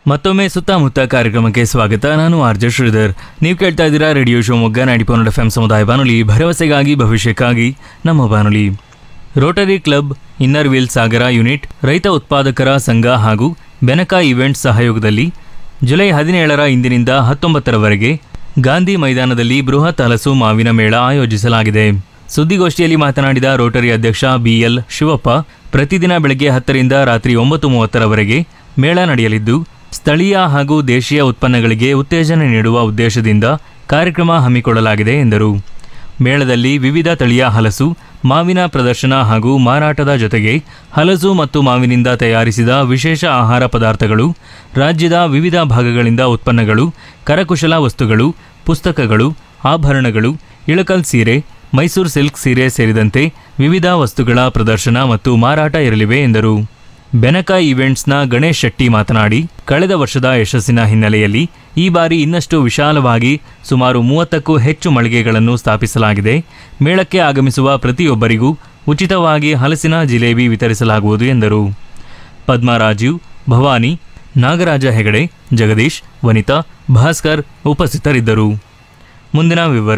ಮತ್ತೊಮ್ಮೆ ಸುತ್ತಮುತ್ತ ಕಾರ್ಯಕ್ರಮಕ್ಕೆ ಸ್ವಾಗತ ನಾನು ಆರ್ಜೆ ಶ್ರೀಧರ್ ನೀವು ಕೇಳ್ತಾ ಇದ್ದೀರಾ radio Shivamogga ninety point F M ಸಮುದಾಯ ಬಾನುಲಿ ಭರವಸೆಗಾಗಿ ಭವಿಷ್ಯಕ್ಕಾಗಿ ನಮ್ಮ ಬಾನುಲಿ Rotary Club Inner Wheel Sagara unit ರೈತ ಉತ್ಪಾದಕರ ಸಂಘ ಹಾಗೂ ಬೆನಕ ಇವೆಂಟ್ಸ್ ಸಹಯೋಗದಲ್ಲಿ ಜುಲೈ ಹದಿನೇಳರ ಇಂದಿನಿಂದ ಹತ್ತೊಂಬತ್ತರವರೆಗೆ ಗಾಂಧಿ ಮೈದಾನದಲ್ಲಿ ಬೃಹತ್ ಹಲಸು ಮಾವಿನ ಮೇಳ ಆಯೋಜಿಸಲಾಗಿದೆ ಸುದ್ದಿಗೋಷ್ಠಿಯಲ್ಲಿ ಮಾತನಾಡಿದ ರೋಟರಿ ಅಧ್ಯಕ್ಷ ಬಿಎಲ್ ಶಿವಪ್ಪ ಪ್ರತಿದಿನ ಬೆಳಗ್ಗೆ ಹತ್ತರಿಂದ ರಾತ್ರಿ ಒಂಬತ್ತು ಮೂವತ್ತರವರೆಗೆ ಮೇಳ ನಡೆಯಲಿದ್ದು ಸ್ಥಳೀಯ ಹಾಗೂ ದೇಶೀಯ ಉತ್ಪನ್ನಗಳಿಗೆ ಉತ್ತೇಜನ ನೀಡುವ ಉದ್ದೇಶದಿಂದ ಕಾರ್ಯಕ್ರಮ ಹಮ್ಮಿಕೊಳ್ಳಲಾಗಿದೆ ಎಂದರು ಮೇಳದಲ್ಲಿ ವಿವಿಧ ತಳಿಯ ಹಲಸು ಮಾವಿನ ಪ್ರದರ್ಶನ ಹಾಗೂ ಮಾರಾಟದ ಜೊತೆಗೆ ಹಲಸು ಮತ್ತು ಮಾವಿನಿಂದ ತಯಾರಿಸಿದ ವಿಶೇಷ ಆಹಾರ ಪದಾರ್ಥಗಳು ರಾಜ್ಯದ ವಿವಿಧ ಭಾಗಗಳಿಂದ ಉತ್ಪನ್ನಗಳು ಕರಕುಶಲ ವಸ್ತುಗಳು ಪುಸ್ತಕಗಳು ಆಭರಣಗಳು ಇಳಕಲ್ ಸೀರೆ ಮೈಸೂರು ಸಿಲ್ಕ್ ಸೀರೆ ಸೇರಿದಂತೆ ವಿವಿಧ ವಸ್ತುಗಳ ಪ್ರದರ್ಶನ ಮತ್ತು ಮಾರಾಟ ಇರಲಿವೆ ಎಂದರು ಬೆನಕ ಈವೆಂಟ್ಸ್ನ ಗಣೇಶ್ ಶೆಟ್ಟಿ ಮಾತನಾಡಿ ಕಳೆದ ವರ್ಷದ ಯಶಸ್ಸಿನ ಹಿನ್ನೆಲೆಯಲ್ಲಿ ಈ ಬಾರಿ ಇನ್ನಷ್ಟು ವಿಶಾಲವಾಗಿ ಸುಮಾರು ಮೂವತ್ತಕ್ಕೂ ಹೆಚ್ಚು ಮಳಿಗೆಗಳನ್ನು ಸ್ಥಾಪಿಸಲಾಗಿದೆ ಮೇಳಕ್ಕೆ ಆಗಮಿಸುವ ಪ್ರತಿಯೊಬ್ಬರಿಗೂ ಉಚಿತವಾಗಿ ಹಲಸಿನ ಜಿಲೇಬಿ ವಿತರಿಸಲಾಗುವುದು ಎಂದರು ಪದ್ಮಾ ರಾಜೀವ್ ಭವಾನಿ ನಾಗರಾಜ ಹೆಗಡೆ ಜಗದೀಶ್ ವನಿತಾ ಭಾಸ್ಕರ್ ಉಪಸ್ಥಿತರಿದ್ದರು ಮುಂದಿನ ವಿವರ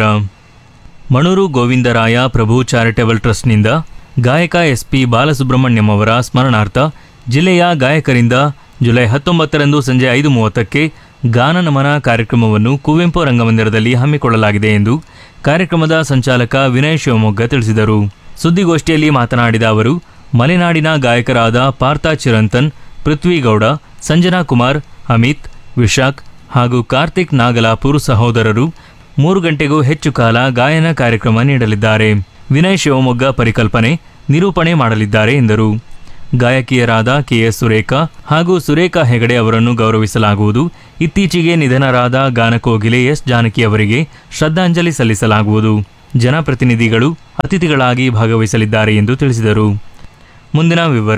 ಮಣೂರು ಗೋವಿಂದರಾಯ ಪ್ರಭು ಚಾರಿಟೇಬಲ್ ಟ್ರಸ್ಟ್ನಿಂದ ಗಾಯಕ ಎಸ್ ಪಿ ಬಾಲಸುಬ್ರಹ್ಮಣ್ಯಂ ಅವರ ಸ್ಮರಣಾರ್ಥ ಜಿಲ್ಲೆಯ ಗಾಯಕರಿಂದ ಜುಲೈ ಹತ್ತೊಂಬತ್ತರಂದು ಸಂಜೆ ಐದು ಮೂವತ್ತಕ್ಕೆ ಗಾನ ನಮನ ಕಾರ್ಯಕ್ರಮವನ್ನು ಕುವೆಂಪು ರಂಗಮಂದಿರದಲ್ಲಿ ಹಮ್ಮಿಕೊಳ್ಳಲಾಗಿದೆ ಎಂದು ಕಾರ್ಯಕ್ರಮದ ಸಂಚಾಲಕ ವಿನಯ್ ಶಿವಮೊಗ್ಗ ತಿಳಿಸಿದರು ಸುದ್ದಿಗೋಷ್ಠಿಯಲ್ಲಿ ಮಾತನಾಡಿದ ಅವರು ಮಲೆನಾಡಿನ ಗಾಯಕರಾದ ಪಾರ್ಥ ಚಿರಂತನ್ ಪೃಥ್ವಿಗೌಡ ಸಂಜನಾ ಕುಮಾರ್ ಅಮಿತ್ ವಿಶಾಖ್ ಹಾಗೂ ಕಾರ್ತಿಕ್ ನಾಗಲಾಪುರ್ ಸಹೋದರರು ಮೂರು ಗಂಟೆಗೂ ಹೆಚ್ಚು ಕಾಲ ಗಾಯನ ಕಾರ್ಯಕ್ರಮ ನೀಡಲಿದ್ದಾರೆ ವಿನಯ್ ಶಿವಮೊಗ್ಗ ಪರಿಕಲ್ಪನೆ ನಿರೂಪಣೆ ಮಾಡಲಿದ್ದಾರೆ ಎಂದರು ಗಾಯಕಿಯರಾದ ಕೆಎಸ್ ಸುರೇಖಾ ಹಾಗೂ ಸುರೇಖಾ ಹೆಗಡೆ ಅವರನ್ನು ಗೌರವಿಸಲಾಗುವುದು ಇತ್ತೀಚೆಗೆ ನಿಧನರಾದ ಗಾನಕೋಗಿಲೆ ಎಸ್ ಜಾನಕಿ ಅವರಿಗೆ ಶ್ರದ್ಧಾಂಜಲಿ ಸಲ್ಲಿಸಲಾಗುವುದು ಜನಪ್ರತಿನಿಧಿಗಳು ಅತಿಥಿಗಳಾಗಿ ಭಾಗವಹಿಸಲಿದ್ದಾರೆ ಎಂದು ತಿಳಿಸಿದರು ಮುಂದಿನ ವಿವರ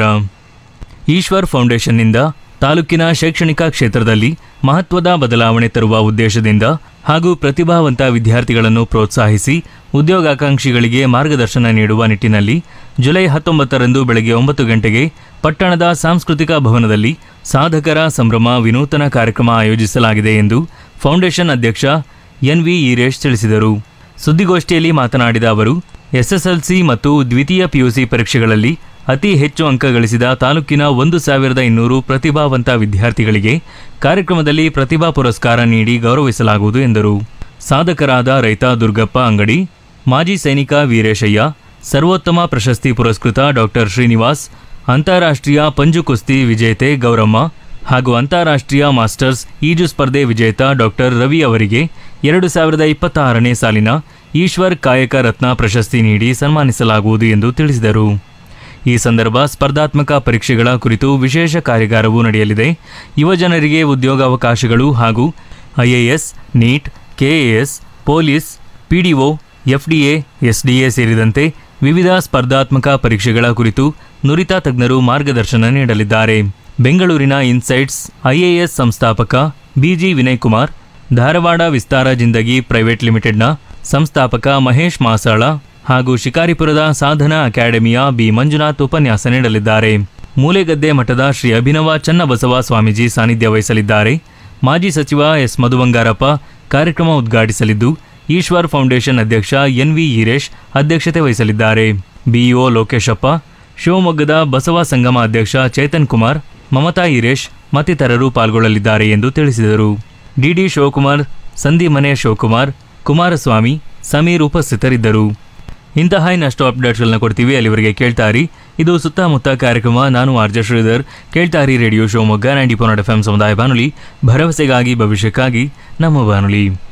ಈಶ್ವರ್ ಫೌಂಡೇಶನ್ನಿಂದ ತಾಲೂಕಿನ ಶೈಕ್ಷಣಿಕ ಕ್ಷೇತ್ರದಲ್ಲಿ ಮಹತ್ವದ ಬದಲಾವಣೆ ತರುವ ಉದ್ದೇಶದಿಂದ ಹಾಗೂ ಪ್ರತಿಭಾವಂತ ವಿದ್ಯಾರ್ಥಿಗಳನ್ನು ಪ್ರೋತ್ಸಾಹಿಸಿ ಉದ್ಯೋಗಾಕಾಂಕ್ಷಿಗಳಿಗೆ ಮಾರ್ಗದರ್ಶನ ನೀಡುವ ನಿಟ್ಟಿನಲ್ಲಿ ಜುಲೈ ಹತ್ತೊಂಬತ್ತರಂದು ಬೆಳಗ್ಗೆ ಒಂಬತ್ತು ಗಂಟೆಗೆ ಪಟ್ಟಣದ ಸಾಂಸ್ಕೃತಿಕ ಭವನದಲ್ಲಿ ಸಾಧಕರ ಸಂಭ್ರಮ ವಿನೂತನ ಕಾರ್ಯಕ್ರಮ ಆಯೋಜಿಸಲಾಗಿದೆ ಎಂದು ಫೌಂಡೇಶನ್ ಅಧ್ಯಕ್ಷ ಎನ್ವಿ ಈರೇಶ್ ತಿಳಿಸಿದರು ಸುದ್ದಿಗೋಷ್ಠಿಯಲ್ಲಿ ಮಾತನಾಡಿದ ಅವರು ಎಸ್ಎಸ್ಎಲ್ಸಿ ಮತ್ತು ದ್ವಿತೀಯ ಪಿಯುಸಿ ಪರೀಕ್ಷೆಗಳಲ್ಲಿ ಅತಿ ಹೆಚ್ಚು ಅಂಕ ಗಳಿಸಿದ ತಾಲೂಕಿನ ಒಂದು ಸಾವಿರದ ಇನ್ನೂರು ಪ್ರತಿಭಾವಂತ ವಿದ್ಯಾರ್ಥಿಗಳಿಗೆ ಕಾರ್ಯಕ್ರಮದಲ್ಲಿ ಪ್ರತಿಭಾ ಪುರಸ್ಕಾರ ನೀಡಿ ಗೌರವಿಸಲಾಗುವುದು ಎಂದರು ಸಾಧಕರಾದ ರೈತ ದುರ್ಗಪ್ಪ ಅಂಗಡಿ ಮಾಜಿ ಸೈನಿಕ ವೀರೇಶಯ್ಯ ಸರ್ವೋತ್ತಮ ಪ್ರಶಸ್ತಿ ಪುರಸ್ಕೃತ ಡಾಕ್ಟರ್ ಶ್ರೀನಿವಾಸ್ ಅಂತಾರಾಷ್ಟ್ರೀಯ ಪಂಜು ಕುಸ್ತಿ ವಿಜೇತೆ ಗೌರಮ್ಮ ಹಾಗೂ ಅಂತಾರಾಷ್ಟ್ರೀಯ ಮಾಸ್ಟರ್ಸ್ ಈಜು ಸ್ಪರ್ಧೆ ವಿಜೇತ ಡಾಕ್ಟರ್ ರವಿ ಅವರಿಗೆ ಎರಡು ಸಾವಿರದ ಇಪ್ಪತ್ತಾರನೇ ಸಾಲಿನ ಈಶ್ವರ್ ಕಾಯಕ ರತ್ನ ಪ್ರಶಸ್ತಿ ನೀಡಿ ಸನ್ಮಾನಿಸಲಾಗುವುದು ಎಂದು ತಿಳಿಸಿದರು ಈ ಸಂದರ್ಭ ಸ್ಪರ್ಧಾತ್ಮಕ ಪರೀಕ್ಷೆಗಳ ಕುರಿತು ವಿಶೇಷ ಕಾರ್ಯಾಗಾರವೂ ನಡೆಯಲಿದೆ ಯುವಜನರಿಗೆ ಉದ್ಯೋಗಾವಕಾಶಗಳು ಹಾಗೂ IAS NEET KAS police PDO FDA SDA ಸೇರಿದಂತೆ ವಿವಿಧ ಸ್ಪರ್ಧಾತ್ಮಕ ಪರೀಕ್ಷೆಗಳ ಕುರಿತು ನುರಿತ ತಜ್ಞರು ಮಾರ್ಗದರ್ಶನ ನೀಡಲಿದ್ದಾರೆ ಬೆಂಗಳೂರಿನ ಇನ್ಸೈಟ್ಸ್ ಐಎಎಸ್ ಸಂಸ್ಥಾಪಕ ಬಿಜಿ ವಿನಯ್ ಕುಮಾರ್ ಧಾರವಾಡ ವಿಸ್ತಾರ ಜಿಂದಗಿ ಪ್ರೈವೇಟ್ ಲಿಮಿಟೆಡ್ನ ಸಂಸ್ಥಾಪಕ ಮಹೇಶ್ ಮಾಸಾಳ ಹಾಗೂ ಶಿಕಾರಿಪುರದ ಸಾಧನಾ ಅಕಾಡೆಮಿಯ ಬಿ ಮಂಜುನಾಥ್ ಉಪನ್ಯಾಸ ನೀಡಲಿದ್ದಾರೆ ಮೂಲೆಗದ್ದೆ ಮಠದ ಶ್ರೀ ಅಭಿನವ ಚನ್ನಬಸವ ಸ್ವಾಮೀಜಿ ಸಾನ್ನಿಧ್ಯ ವಹಿಸಲಿದ್ದಾರೆ ಮಾಜಿ ಸಚಿವ ಎಸ್ ಮಧುಬಂಗಾರಪ್ಪ ಕಾರ್ಯಕ್ರಮ ಉದ್ಘಾಟಿಸಲಿದ್ದು ಈಶ್ವರ್ ಫೌಂಡೇಶನ್ ಅಧ್ಯಕ್ಷ ಎನ್ವಿ ಈರೇಶ್ ಅಧ್ಯಕ್ಷತೆ ವಹಿಸಲಿದ್ದಾರೆ ಬಿಇಒ ಲೋಕೇಶಪ್ಪ ಶಿವಮೊಗ್ಗದ ಬಸವ ಸಂಗಮ ಅಧ್ಯಕ್ಷ ಚೇತನ್ ಕುಮಾರ್ ಮಮತಾ ಈರೇಶ್ ಮತ್ತಿತರರು ಪಾಲ್ಗೊಳ್ಳಲಿದ್ದಾರೆ ಎಂದು ತಿಳಿಸಿದರು ಡಿಡಿ ಶಿವಕುಮಾರ್ ಸಂಧಿಮನೆ ಶಿವಕುಮಾರ್ ಕುಮಾರಸ್ವಾಮಿ ಸಮೀರ್ ಉಪಸ್ಥಿತರಿದ್ದರು ಇಂತಹ ಇನ್ನಷ್ಟು ಅಪ್ಡೇಟ್ಸ್ಗಳನ್ನ ಕೊಡ್ತೀವಿ ಅಲ್ಲಿವರೆಗೆ ಕೇಳ್ತಾರಿ ಇದು ಸುತ್ತಮುತ್ತ ಕಾರ್ಯಕ್ರಮ ನಾನು ಆರ್ಜ ಶ್ರೀಧರ್ ಕೇಳ್ತಾರಿ radio Shivamogga ninety point F M ಸಮುದಾಯ ಬಾನುಲಿ ಭರವಸೆಗಾಗಿ ಭವಿಷ್ಯಕ್ಕಾಗಿ ನಮ್ಮ ಬಾನುಲಿ